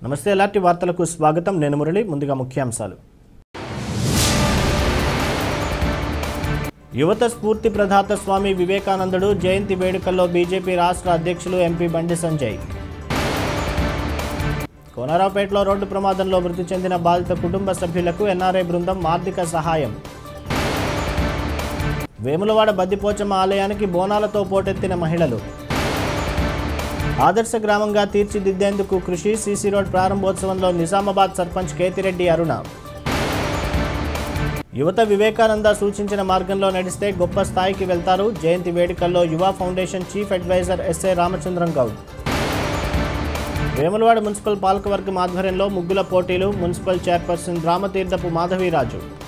నమస్తే ఎలాంటి వార్తలకు స్వాగతం నేను మురళి ముందుగా ముఖ్యాంశాలు యువత స్ఫూర్తి ప్రదాత స్వామి వివేకానందుడు జయంతి వేడుకల్లో బీజేపీ రాష్ట్ర అధ్యక్షులు ఎంపీ బండి సంజయ్ కోనరావుపేటలో రోడ్డు ప్రమాదంలో మృతి చెందిన బాధిత కుటుంబ సభ్యులకు ఎన్ఆర్ఐ బృందం ఆర్థిక సహాయం వేములవాడ బద్దిపోచమ్మ ఆలయానికి బోనాలతో పోటెత్తిన మహిళలు ఆదర్శ గ్రామంగా తీర్చిదిద్దేందుకు కృషి సీసీ రోడ్ ప్రారంభోత్సవంలో నిజామాబాద్ సర్పంచ్ కేతిరెడ్డి అరుణ యువత వివేకానంద సూచించిన మార్గంలో నడిస్తే గొప్ప స్థాయికి వెళ్తారు జయంతి వేడుకల్లో Yuva foundation chief adviser SA Ramachandram Goud Vemulawada municipal పాలకవర్గం ఆధ్వర్యంలో ముగ్గుల పోటీలు మున్సిపల్ చైర్పర్సన్ రామతీర్థపు మాధవీరాజు